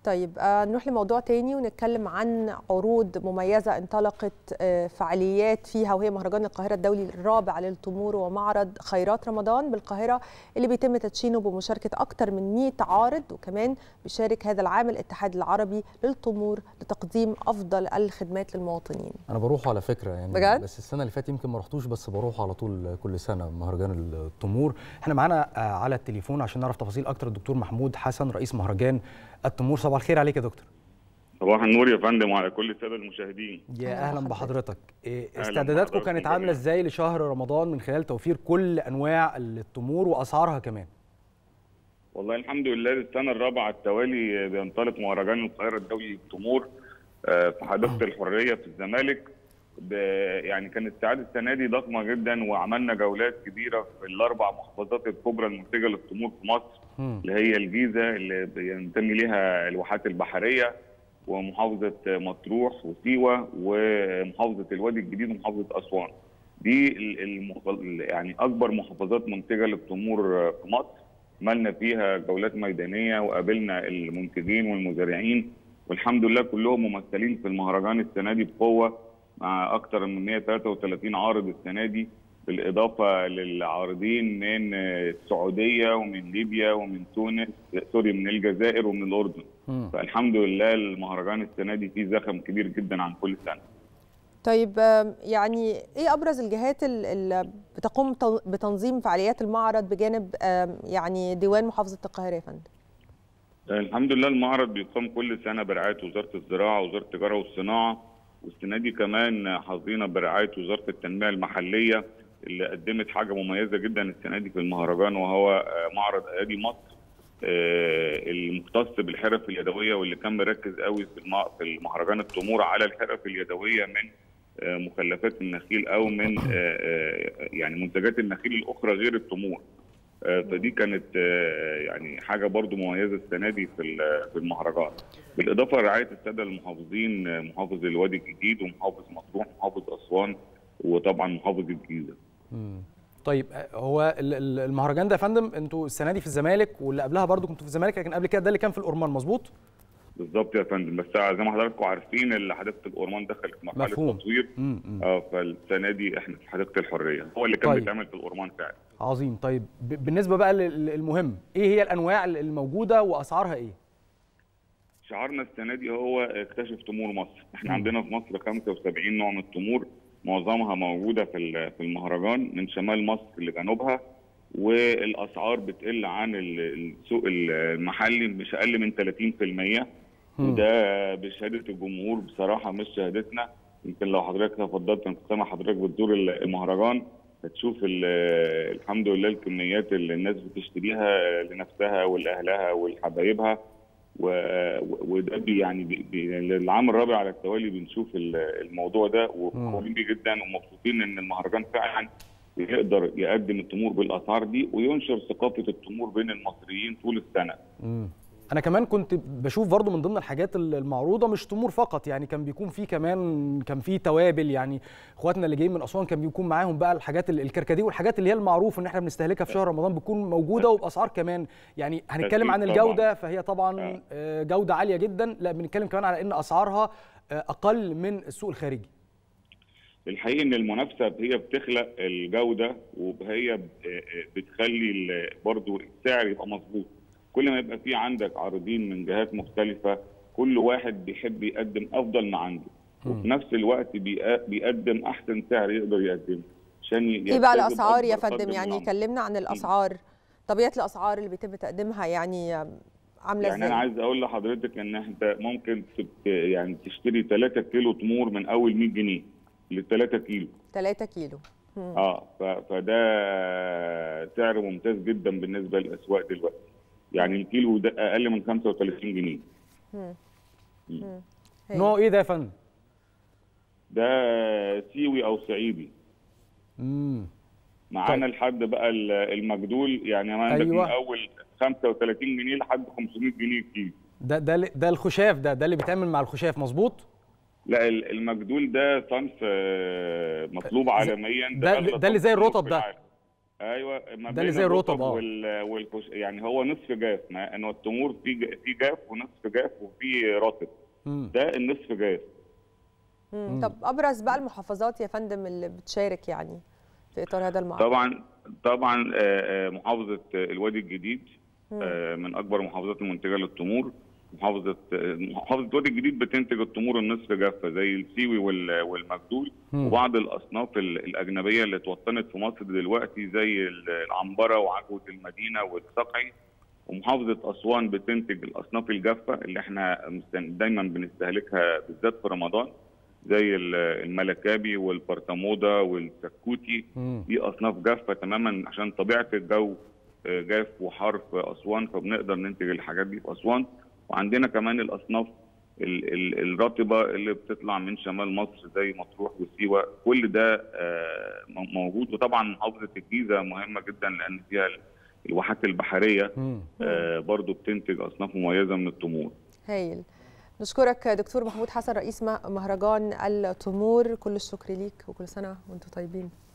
طيب آه نروح لموضوع تاني ونتكلم عن عروض مميزة انطلقت آه فعاليات فيها وهي مهرجان القاهرة الدولي الرابع للتمور ومعرض خيرات رمضان بالقاهرة اللي بيتم تدشينه بمشاركة أكثر من 100 عارض وكمان بيشارك هذا العام الاتحاد العربي للتمور لتقديم أفضل الخدمات للمواطنين انا بروح على فكره يعني بجد؟ بس السنه اللي فاتت يمكن ما رحتوش بس بروح على طول كل سنه مهرجان التمور احنا معانا آه، على التليفون عشان نعرف تفاصيل اكتر الدكتور محمود حسن رئيس مهرجان التمور صباح الخير عليك يا دكتور صباح النور يا فندم وعلى كل الساده المشاهدين يا أهلا اهلا بحضرتك. بحضرتك إيه أهلا استعداداتكم بحضرتك كانت جميعاً. عامله ازاي لشهر رمضان من خلال توفير كل انواع التمور واسعارها كمان والله الحمد لله السنه الرابعه على التوالي بينطلق مهرجان القاهره الدولي للتمور آه، في حديقه الحريه في الزمالك ب- يعني كانت السعاده السنه دي ضخمه جدا وعملنا جولات كبيره في الاربع محافظات الكبرى المنتجه للتمور في مصر مم. اللي هي الجيزه اللي بينتمي لها الواحات البحريه ومحافظه مطروح وسيوه ومحافظه الوادي الجديد ومحافظه اسوان. دي ال- المح- يعني اكبر محافظات منتجه للتمور في مصر. عملنا فيها جولات ميدانيه وقابلنا المنتجين والمزارعين والحمد لله كلهم ممثلين في المهرجان السنه دي بقوه مع اكثر من 133 عارض السنه دي بالاضافه للعارضين من السعوديه ومن ليبيا ومن تونس سوري من الجزائر ومن الاردن مم. فالحمد لله المهرجان السنه دي فيه زخم كبير جدا عن كل سنه طيب آم، يعني ايه ابرز الجهات اللي بتقوم تن- بتنظيم فعاليات المعرض بجانب آم، يعني ديوان محافظه القاهره يا فندم الحمد لله المعرض بيقام كل سنه برعايه وزاره الزراعه ووزاره التجاره والصناعه والسنه دي كمان حظينا برعايه وزاره التنميه المحليه اللي قدمت حاجه مميزه جدا السنه دي في المهرجان وهو آه، معرض ايادي مصر آه، المختص بالحرف اليدويه واللي كان مركز قوي في الم- في المهرجان التمور على الحرف اليدويه من آه، مخلفات النخيل او من آه، آه، يعني منتجات النخيل الاخرى غير التمور آه، فدي كانت آه، يعني حاجه برضو مميزه السنه دي في ال- في المهرجان بالاضافه لرعايه الساده المحافظين آه، محافظ الوادي الجديد ومحافظ مطروح ومحافظ اسوان وطبعا محافظ الجيزه مم. طيب آه، هو ال- ال- المهرجان ده يا فندم انتوا السنه دي في الزمالك واللي قبلها برضو كنتوا في الزمالك لكن قبل كده ده اللي كان في الأورمان مظبوط بالظبط يا فندم بس زي ما حضراتكم عارفين ان حديقه الاورمان دخلت مرحله مفهوم. تطوير مم. مم. اه فالسنه دي احنا في حديقه الحريه هو اللي كان طيب. بيتعمل في الاورمان فعلا عظيم طيب ب- بالنسبه بقى لل- للمهم ايه هي الانواع الموجوده واسعارها ايه شعارنا السنه دي هو اكتشف تمور مصر احنا مم. عندنا في مصر 75 نوع من التمور معظمها موجوده في ال- في المهرجان من شمال مصر لجنوبها والاسعار بتقل عن ال- السوق المحلي مش اقل من 30% مم. وده بشهاده الجمهور بصراحه مش شهادتنا يمكن لو حضرتك تفضلت انا كنت سامع حضرتك بتزور المهرجان هتشوف ال- الحمد لله الكميات اللي الناس بتشتريها لنفسها ولاهلها ولحبايبها و- و- وده بي يعني بي بي العام الرابع على التوالي بنشوف ال- الموضوع ده وفخورين بيه جدا ومبسوطين ان المهرجان فعلا يقدر يقدم التمور بالاسعار دي وينشر ثقافه التمور بين المصريين طول السنه. مم. انا كمان كنت بشوف برضو من ضمن الحاجات المعروضه مش تمور فقط يعني كان بيكون في كمان كان في توابل يعني اخواتنا اللي جايين من اسوان كان بيكون معاهم بقى الحاجات ال- الكركديه والحاجات اللي هي المعروف ان احنا بنستهلكها في شهر رمضان بتكون موجوده وباسعار كمان يعني هنتكلم عن أكيد طبعاً. الجوده فهي طبعا آه. آه، جوده عاليه جدا لا بنتكلم كمان على ان اسعارها آه، اقل من السوق الخارجي الحقيقه ان المنافسه هي بتخلق الجوده وهي بتخلي ال- برضو السعر يبقى مظبوط كل ما يبقى في عندك عارضين من جهات مختلفه كل واحد بيحب يقدم افضل ما عنده وفي نفس الوقت بيق- بيقدم احسن سعر يقدر يقدمه عشان ي- ايه بقى يجتذب الاسعار يا أكبر قدر فندم من يعني العمر. كلمنا عن الاسعار طبيعه الاسعار اللي بيتم تقديمها يعني آم، عامله يعني انا ازاي عايز اقول لحضرتك ان انت ممكن تبت- يعني تشتري 3 كيلو تمور من اول 100 جنيه ل 3 كيلو 3 كيلو مم. اه ف- فده سعر ممتاز جدا بالنسبه للاسواق دلوقتي يعني الكيلو ده اقل من 35 جنيه هي. نوع ايه ده يا فندم ده سيوي او صعيدي امم معانا لحد بقى ال- المجدول يعني عندك أيوة. من اول 35 جنيه لحد 500 جنيه الكيلو ده ده ده الخشاف ده ده اللي بيتعمل مع الخشاف مظبوط لا ال- المجدول ده صنف آه، مطلوب عالميا ده- أغلى ده اللي زي صنف الرطب في ده. العالم. ايوه ما ده اللي بين زي الرطب، اه. وال... والكش... يعني هو نصف جاف ما انه التمور في ج... في جاف ونصف جاف وفي رطب مم. ده النصف جاف مم. طب ابرز بقى المحافظات يا فندم اللي بتشارك يعني في اطار هذا المعرض طبعا طبعا آه، آه، محافظه آه، الوادي الجديد آه، من اكبر المحافظات المنتجه للتمور محافظه آه، محافظه الوادي الجديد بتنتج التمور النصف جافه زي السيوي وال- والمجدول مم. وبعض الاصناف ال- الاجنبيه اللي اتوطنت في مصر دلوقتي زي ال- العنبره وعجوه المدينه والسقعي ومحافظه اسوان بتنتج الاصناف الجافه اللي احنا مستن- دايما بنستهلكها بالذات في رمضان زي ال- الملكابي والبرطموده والسكوتي مم. دي اصناف جافه تماما عشان طبيعه الجو آه، جاف وحار في اسوان فبنقدر ننتج الحاجات دي في اسوان وعندنا كمان الاصناف ال- ال- الرطبه اللي بتطلع من شمال مصر زي مطروح وسيوه كل ده آه، م- موجود وطبعا محافظه الجيزه مهمه جدا لان فيها ال- الواحات البحريه مم. آه، برضو بتنتج اصناف مميزه من التمور هايل نشكرك دكتور محمود حسن رئيس م- مهرجان التمور كل الشكر ليك وكل سنه وانتم طيبين